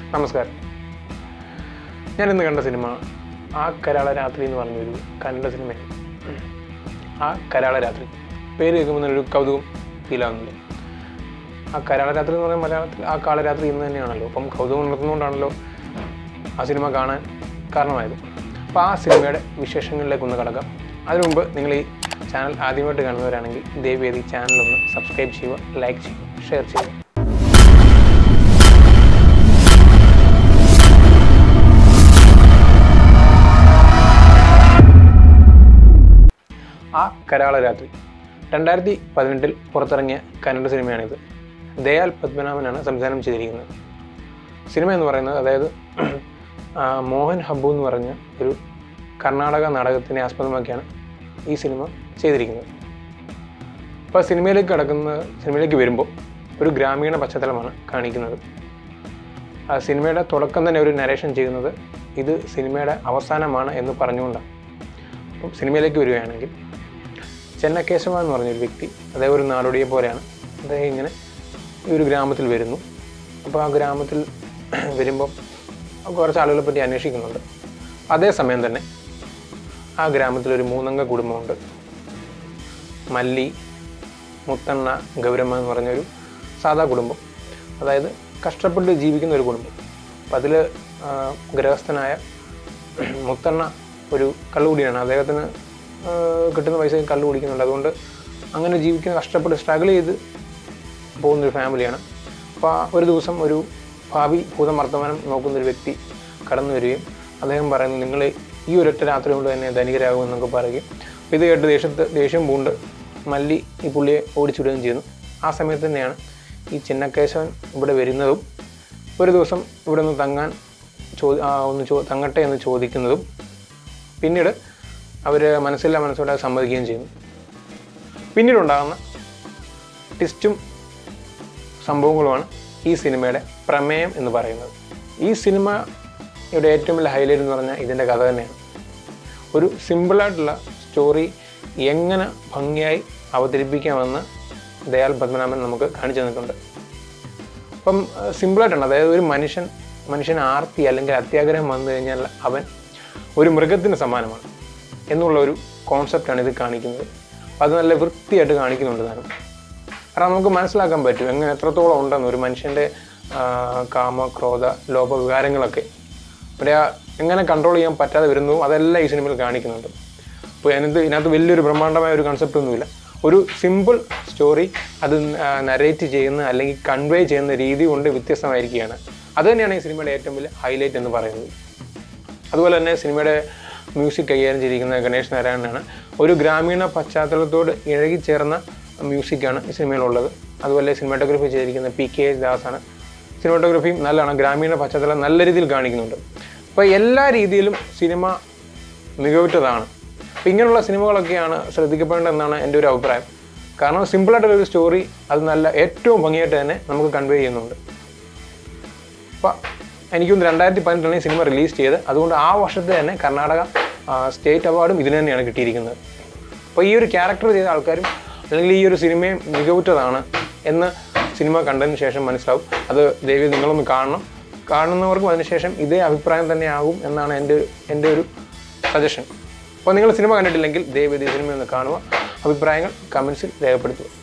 നമസ്കാരം ഞാൻ ഇന്ന് കണ്ട സിനിമ ആ കരാള രാത്രി എന്ന് പറഞ്ഞൊരു കന്നഡ സിനിമയാണ് ആ കരാള രാത്രി പേര് കേൾക്കുമ്പോൾ തന്നെ ഒരു കൗതുകം ഫീലാവുന്നില്ല ആ കരാള രാത്രി എന്ന് പറയുന്നത് മലയാളത്തിൽ ആ കാളരാത്രി ഇന്ന് തന്നെയാണല്ലോ അപ്പം കൗതുകം ഉണർത്തുന്നതുകൊണ്ടാണല്ലോ ആ സിനിമ കാണാൻ കാരണമായത് അപ്പോൾ ആ സിനിമയുടെ വിശേഷങ്ങളിലേക്ക് ഒന്ന് കടക്കാം അതിനു മുമ്പ് നിങ്ങൾ ഈ ചാനൽ ആദ്യമായിട്ട് കാണുന്നവരാണെങ്കിൽ ദയവേദി ഈ ചാനൽ ഒന്ന് സബ്സ്ക്രൈബ് ചെയ്യുക ലൈക്ക് ചെയ്യുക ഷെയർ ചെയ്യുക ആ കരാള രാത്രി രണ്ടായിരത്തി പതിനെട്ടിൽ പുറത്തിറങ്ങിയ കന്നഡ സിനിമയാണിത് ദയാൽ പത്മനാഭനാണ് സംവിധാനം ചെയ്തിരിക്കുന്നത് സിനിമ എന്ന് പറയുന്നത് അതായത് ആ, മോഹൻ ഹബ്ബു എന്ന് പറഞ്ഞ ഒരു കർണാടക നാടകത്തിനെ ആസ്പദമാക്കിയാണ് ഈ സിനിമ ചെയ്തിരിക്കുന്നത് അപ്പോൾ സിനിമയിലേക്ക് കടക്കുന്ന സിനിമയിലേക്ക് വരുമ്പോൾ ഒരു ഗ്രാമീണ പശ്ചാത്തലമാണ് കാണിക്കുന്നത് ആ സിനിമയുടെ തുടക്കം തന്നെ ഒരു നരേഷൻ ചെയ്യുന്നത് ഇത് സിനിമയുടെ അവസാനമാണ് എന്ന് പറഞ്ഞുകൊണ്ടാണ് അപ്പം സിനിമയിലേക്ക് വരികയാണെങ്കിൽ ചെന്നക്കേശവ എന്ന് പറഞ്ഞൊരു വ്യക്തി അദ്ദേഹം ഒരു നാടോടിയെ പോലെയാണ് അദ്ദേഹം ഇങ്ങനെ ഈ ഒരു ഗ്രാമത്തിൽ വരുന്നു അപ്പോൾ ആ ഗ്രാമത്തിൽ വരുമ്പം കുറച്ച് ആളുകളെ പറ്റി അന്വേഷിക്കുന്നുണ്ട് അതേസമയം തന്നെ ആ ഗ്രാമത്തിൽ ഒരു മൂന്നംഗ കുടുംബമുണ്ട് മല്ലി മുത്തണ്ണ ഗൗരമ്മ എന്ന് പറഞ്ഞൊരു സാധാ കുടുംബം അതായത് കഷ്ടപ്പെട്ട് ജീവിക്കുന്ന ഒരു കുടുംബം അപ്പം അതിൽ ഗൃഹസ്ഥനായ മുത്തണ്ണ ഒരു കള്ളുകുടിയാണ് അദ്ദേഹത്തിന് ആ, കിട്ടുന്ന പൈസ കള്ളു കുടിക്കുന്നുണ്ട് അതുകൊണ്ട് അങ്ങനെ ജീവിക്കുന്ന കഷ്ടപ്പെട്ട് സ്ട്രഗിൾ ചെയ്ത് പോകുന്നൊരു ഫാമിലിയാണ് അപ്പോൾ ഒരു ദിവസം ഒരു ഭാവി ഭൂതം വർത്തമാനം നോക്കുന്നൊരു വ്യക്തി കടന്നു വരികയും അദ്ദേഹം പറയുന്നു നിങ്ങൾ ഈ ഒരൊറ്റ രാത്രി കൊണ്ട് തന്നെ ധനികരാകുമെന്നൊക്കെ പറയുകയും അപ്പോൾ ഇത് കേട്ട് ദേഷ്യത്ത് ദേഷ്യം പൂണ്ട് മല്ലി ഈ പുള്ളിയെ ഓടിച്ചുവിടുകയും ചെയ്യുന്നു ആ സമയത്ത് തന്നെയാണ് ഈ ചിന്നക്കേശവൻ ഇവിടെ വരുന്നതും ഒരു ദിവസം ഇവിടെ നിന്ന് തങ്ങാൻ ചോ ആ, ഒന്ന് ചോ തങ്ങട്ടെ എന്ന് ചോദിക്കുന്നതും പിന്നീട് അവർ മനസ്സില്ല മനസ്സോടെ അത് സമ്മതിക്കുകയും ചെയ്യുന്നു പിന്നീടുണ്ടാകുന്ന ട്വിസ്റ്റും സംഭവങ്ങളുമാണ് ഈ സിനിമയുടെ പ്രമേയം എന്ന് പറയുന്നത് ഈ സിനിമയുടെ ഏറ്റവും വലിയ ഹൈലൈറ്റ് എന്ന് പറഞ്ഞാൽ ഇതിൻ്റെ കഥ തന്നെയാണ് ഒരു സിമ്പിളായിട്ടുള്ള സ്റ്റോറി എങ്ങനെ ഭംഗിയായി അവതരിപ്പിക്കാമെന്ന് ദയാൽ പത്മനാഭൻ നമുക്ക് കാണിച്ചു തന്നിട്ടുണ്ട് അപ്പം സിമ്പിളായിട്ടാണ് അതായത് ഒരു മനുഷ്യൻ മനുഷ്യൻ ആർത്തി അല്ലെങ്കിൽ അത്യാഗ്രഹം വന്നു കഴിഞ്ഞാൽ അവൻ ഒരു മൃഗത്തിന് സമാനമാണ് എന്നുള്ള ഒരു കോൺസെപ്റ്റാണ് ഇത് കാണിക്കുന്നത് അപ്പോൾ അത് നല്ല വൃത്തിയായിട്ട് കാണിക്കുന്നുണ്ട് താനും കാരണം നമുക്ക് മനസ്സിലാക്കാൻ പറ്റും എങ്ങനെ എത്രത്തോളം ഉണ്ടെന്ന് ഒരു മനുഷ്യൻ്റെ ആ, കാമ ക്രോധ ലോപ വികാരങ്ങളൊക്കെ അവിടെ ആ എങ്ങനെ കൺട്രോൾ ചെയ്യാൻ പറ്റാതെ വരുന്നു അതെല്ലാം ഈ സിനിമയിൽ കാണിക്കുന്നുണ്ട് അപ്പോൾ അതിനകത്ത് ഇതിനകത്ത് വലിയൊരു ബ്രഹ്മാണ്ഡമായ ഒരു കൺസെപ്റ്റ് ഒന്നുമില്ല ഒരു സിമ്പിൾ സ്റ്റോറി അത് നരേറ്റ് ചെയ്യുന്ന അല്ലെങ്കിൽ കൺവേ ചെയ്യുന്ന രീതി കൊണ്ട് വ്യത്യസ്തമായിരിക്കുകയാണ് അത് തന്നെയാണ് ഈ സിനിമയുടെ ഏറ്റവും വലിയ ഹൈലൈറ്റ് എന്ന് പറയുന്നത് അതുപോലെ തന്നെ സിനിമയുടെ മ്യൂസിക് കൈകാര്യം ചെയ്തിരിക്കുന്ന ഗണേഷ് നാരായണനാണ് ഒരു ഗ്രാമീണ പശ്ചാത്തലത്തോട് ഇഴകിച്ചേർന്ന മ്യൂസിക്കാണ് ഈ സിനിമയിലുള്ളത് അതുപോലെ സിനിമാറ്റോഗ്രഫി ചെയ്തിരിക്കുന്ന പി കെ എസ് ദാസാണ് സിനിമാറ്റോഗ്രഫിയും നല്ലതാണ് ഗ്രാമീണ പശ്ചാത്തലം നല്ല രീതിയിൽ കാണിക്കുന്നുണ്ട് അപ്പോൾ എല്ലാ രീതിയിലും സിനിമ മികവുറ്റതാണ് അപ്പോൾ ഇങ്ങനെയുള്ള സിനിമകളൊക്കെയാണ് ശ്രദ്ധിക്കപ്പെടേണ്ടതെന്നാണ് എൻ്റെ ഒരു അഭിപ്രായം കാരണം സിമ്പിളായിട്ടുള്ള ഒരു സ്റ്റോറി അത് നല്ല ഏറ്റവും ഭംഗിയായിട്ട് തന്നെ നമുക്ക് കൺവേ ചെയ്യുന്നുണ്ട് അപ്പോൾ എനിക്കൊന്ന് രണ്ടായിരത്തി പതിനെട്ടാണ് ഈ സിനിമ റിലീസ് ചെയ്ത് അതുകൊണ്ട് ആ വർഷത്തെ തന്നെ കർണാടക സ്റ്റേറ്റ് അവാർഡും ഇതിന് തന്നെയാണ് കിട്ടിയിരിക്കുന്നത് അപ്പോൾ ഈ ഒരു ക്യാരക്ടർ ചെയ്ത ആൾക്കാരും അല്ലെങ്കിൽ ഈ ഒരു സിനിമയും മികവുറ്റതാണ് എന്ന് സിനിമ കണ്ടതിന് ശേഷം മനസ്സിലാവും അത് ദയവ് നിങ്ങളൊന്ന് കാണണം കാണുന്നവർക്കും അതിനുശേഷം ഇതേ അഭിപ്രായം തന്നെ ആകും എന്നാണ് എൻ്റെ എൻ്റെ ഒരു സജഷൻ അപ്പോൾ നിങ്ങൾ സിനിമ കണ്ടിട്ടില്ലെങ്കിൽ ദയവ് ഇത് സിനിമ ഒന്ന് കാണുക അഭിപ്രായങ്ങൾ കമൻസിൽ രേഖപ്പെടുത്തുക